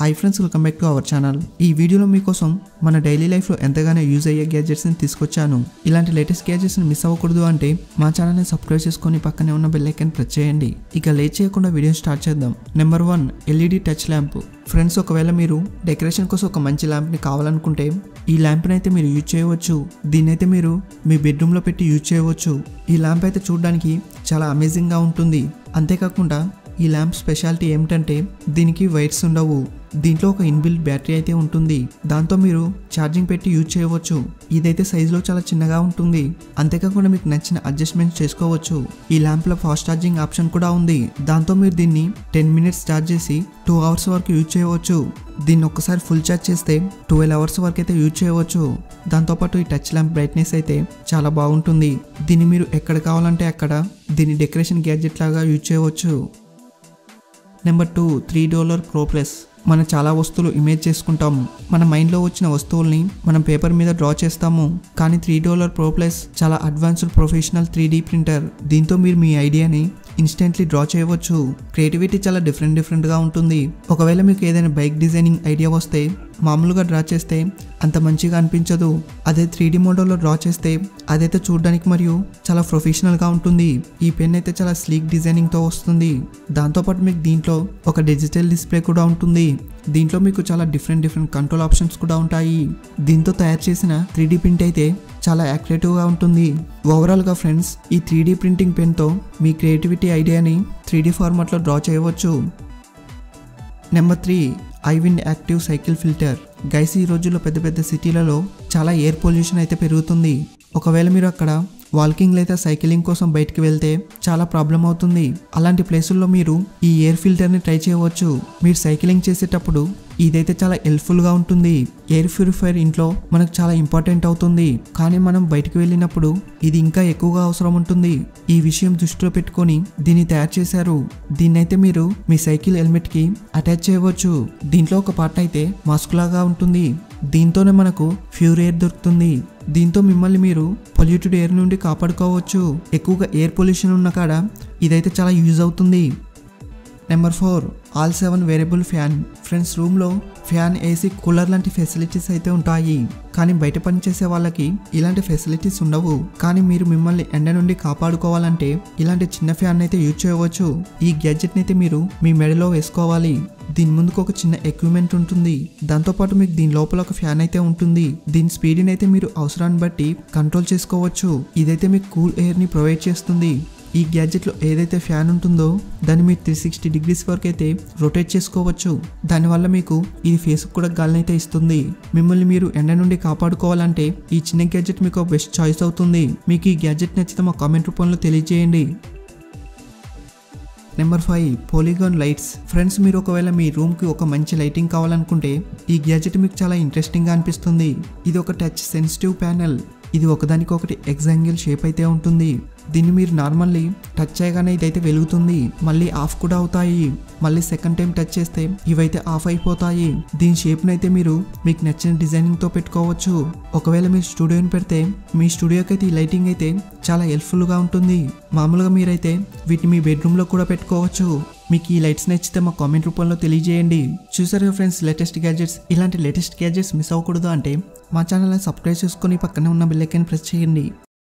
hi friends welcome back to our channel ఈ వీడియోలో మీకోసం మన డైలీ లైఫ్లో ఎంతగానో యూజ్ అయ్యే గ్యాజెట్స్ని తీసుకొచ్చాను ఇలాంటి లేటెస్ట్ గ్యాజెట్స్ని మిస్ అవ్వకూడదు అంటే మా ఛానల్ని సబ్స్క్రైబ్ చేసుకొని పక్కనే ఉన్న బెల్ ఐకాన్ ప్రెస్ చేయండి ఇక లేట్ చేయకుండా వీడియో స్టార్ట్ చేద్దాం number one LED touch lamp friends ఒకవేళ మీరు డెకరేషన్ కోసం ఒక మంచి ల్యాంప్ని కావాలనుకుంటే ఈ ల్యాంప్ని అయితే మీరు యూజ్ చేయవచ్చు దీన్ని అయితే మీరు మీ బెడ్రూమ్లో పెట్టి యూజ్ చేయవచ్చు ఈ ల్యాంప్ అయితే చూడడానికి చాలా అమేజింగ్గా ఉంటుంది అంతేకాకుండా ఈ ల్యాంప్ స్పెషాలిటీ ఏమిటంటే దీనికి వైర్స్ ఉండవు దీంట్లో ఒక ఇన్బిల్ట్ బ్యాటరీ అయితే ఉంటుంది దాంతో మీరు ఛార్జింగ్ పెట్టి యూజ్ చేయవచ్చు ఇదైతే సైజులో చాలా చిన్నగా ఉంటుంది అంతేకాకుండా మీకు నచ్చిన అడ్జస్ట్మెంట్ చేసుకోవచ్చు ఈ ల్యాంప్లో ఫాస్ట్ ఛార్జింగ్ ఆప్షన్ కూడా ఉంది దాంతో మీరు దీన్ని టెన్ మినిట్స్ ఛార్జ్ చేసి టూ అవర్స్ వరకు యూజ్ చేయవచ్చు దీన్ని ఒక్కసారి ఫుల్ ఛార్జ్ చేస్తే ట్వెల్వ్ అవర్స్ వరకు అయితే యూజ్ చేయవచ్చు దాంతోపాటు ఈ టచ్ ల్యాంప్ బ్రైట్నెస్ అయితే చాలా బాగుంటుంది దీన్ని మీరు ఎక్కడ కావాలంటే అక్కడ దీన్ని డెకరేషన్ గ్యాడ్జెట్ లాగా యూజ్ చేయవచ్చు number two three Doodler Pro Plus మనం చాలా వస్తువులు ఇమేజ్ చేసుకుంటాము మన మైండ్లో వచ్చిన వస్తువుల్ని మనం పేపర్ మీద డ్రా చేస్తాము కానీ త్రీ డాలర్ ప్రో ప్లస్ చాలా advanced professional three D printer దీంతో మీరు మీ ఐడియాని ఇన్స్టెంట్లీ డ్రా చేయవచ్చు క్రియేటివిటీ చాలా డిఫరెంట్ డిఫరెంట్గా ఉంటుంది ఒకవేళ మీకు ఏదైనా బైక్ డిజైనింగ్ ఐడియా వస్తే మామూలుగా డ్రా చేస్తే అంత మంచిగా అనిపించదు అదే త్రీ డీ మోడల్లో డ్రా చేస్తే అదైతే చూడడానికి మరియు చాలా ప్రొఫెషనల్గా ఉంటుంది ఈ పెన్ అయితే చాలా స్లీక్ డిజైనింగ్తో వస్తుంది దాంతోపాటు మీకు దీంట్లో ఒక డిజిటల్ డిస్ప్లే కూడా ఉంటుంది దీంట్లో మీకు చాలా డిఫరెంట్ డిఫరెంట్ కంట్రోల్ ఆప్షన్స్ కూడా ఉంటాయి దీంతో తయారు చేసిన త్రీ డీ ప్రింట్ అయితే చాలా యాక్టివేటివ్గా ఉంటుంది ఓవరాల్గా ఫ్రెండ్స్ ఈ త్రీ డీ ప్రింటింగ్ పెన్తో మీ క్రియేటివిటీ ఐడియాని త్రీ డీ ఫార్మాట్లో డ్రా చేయవచ్చు నెంబర్ త్రీ ఐవిన్ యాక్టివ్ సైకిల్ ఫిల్టర్ గైస్ ఈ రోజుల్లో పెద్ద పెద్ద సిటీలలో చాలా ఎయిర్ పొల్యూషన్ అయితే పెరుగుతుంది ఒకవేళ మీరు అక్కడ వాకింగ్ లేదా సైకిలింగ్ కోసం బయటికి వెళ్తే చాలా ప్రాబ్లం అవుతుంది అలాంటి ప్లేసుల్లో మీరు ఈ ఎయిర్ ఫిల్టర్ని ట్రై చేయవచ్చు మీరు సైకిలింగ్ చేసేటప్పుడు ఇదైతే చాలా హెల్ప్ఫుల్గా ఉంటుంది ఎయిర్ ప్యూరిఫైర్ ఇంట్లో మనకు చాలా ఇంపార్టెంట్ అవుతుంది కానీ మనం బయటికి వెళ్ళినప్పుడు ఇది ఇంకా ఎక్కువగా అవసరం ఉంటుంది ఈ విషయం దృష్టిలో పెట్టుకొని దీన్ని తయారు చేశారు దీన్నైతే మీరు మీ సైకిల్ హెల్మెట్కి అటాచ్ చేయవచ్చు దీంట్లో ఒక పార్ట్ అయితే మాస్క్ లాగా ఉంటుంది దీంతోనే మనకు ఫ్యూర్ ఎయిర్ దొరుకుతుంది దీంతో మిమ్మల్ని మీరు పొల్యూటెడ్ ఎయిర్ నుండి కాపాడుకోవచ్చు ఎక్కువగా ఎయిర్ పొల్యూషన్ ఉన్న కాడ ఇదైతే చాలా యూజ్ అవుతుంది number four all seven variable fan friends రూమ్లో ఫ్యాన్ ఏసీ కూలర్ లాంటి ఫెసిలిటీస్ అయితే ఉంటాయి కానీ బయట పనిచేసే వాళ్ళకి ఇలాంటి ఫెసిలిటీస్ ఉండవు కానీ మీరు మిమ్మల్ని ఎండ నుండి కాపాడుకోవాలంటే ఇలాంటి చిన్న ఫ్యాన్ అయితే యూజ్ చేయవచ్చు ఈ గ్యాడ్జెట్ని అయితే మీరు మీ మెడలో వేసుకోవాలి దీని ముందుకు ఒక చిన్న ఎక్విప్మెంట్ ఉంటుంది దాంతోపాటు మీకు దీని లోపల ఒక ఫ్యాన్ అయితే ఉంటుంది దీని స్పీడ్ని అయితే మీరు అవసరాన్ని బట్టి కంట్రోల్ చేసుకోవచ్చు ఇదైతే మీకు కూల్ ఎయిర్ని ప్రొవైడ్ చేస్తుంది ఈ గ్యాడ్జెట్లో ఏదైతే ఫ్యాన్ ఉంటుందో దాన్ని మీరు త్రీ సిక్స్టీ డిగ్రీస్ వరకు అయితే రొటేట్ చేసుకోవచ్చు దానివల్ల మీకు ఇది ఫేస్కి కూడా గాలిని అయితే ఇస్తుంది మిమ్మల్ని మీరు ఎండ నుండి కాపాడుకోవాలంటే ఈ చిన్న గ్యాడ్జెట్ మీకు బెస్ట్ చాయిస్ అవుతుంది మీకు ఈ గ్యాడ్జెట్ నచ్చితే మా కామెంట్ రూపంలో తెలియజేయండి number five polygon lights friends మీరు ఒకవేళ మీ రూమ్కి ఒక మంచి లైటింగ్ కావాలనుకుంటే ఈ గ్యాడ్జెట్ మీకు చాలా ఇంట్రెస్టింగ్గా అనిపిస్తుంది ఇది ఒక టచ్ సెన్సిటివ్ ప్యానెల్ ఇది ఒకదానికొకటి ఎగ్జాంగిల్ షేప్ అయితే ఉంటుంది దీన్ని మీరు నార్మల్లీ టచ్ చేయగానే ఇదైతే వెలుగుతుంది మళ్ళీ ఆఫ్ కూడా అవుతాయి మళ్ళీ సెకండ్ టైం టచ్ చేస్తే ఇవైతే ఆఫ్ అయిపోతాయి దీని షేప్ని అయితే మీరు మీకు నచ్చిన డిజైనింగ్తో పెట్టుకోవచ్చు ఒకవేళ మీరు స్టూడియోని పెడితే మీ స్టూడియోకి అయితే ఈ లైటింగ్ అయితే చాలా హెల్ప్ఫుల్గా ఉంటుంది మామూలుగా మీరైతే వీటిని మీ బెడ్రూమ్లో కూడా పెట్టుకోవచ్చు మీకు ఈ లైట్స్ నచ్చితే మా కామెంట్ రూపంలో తెలియజేయండి చూసారు ఫ్రెండ్స్ లేటెస్ట్ గ్యాజెట్స్ ఇలాంటి లేటెస్ట్ గ్యాజెట్స్ మిస్ అవ్వకూడదు అంటే మా ఛానల్ని సబ్స్క్రైబ్ చేసుకొని పక్కనే ఉన్న బెల్ ఐకాన్ ప్రెస్ చేయండి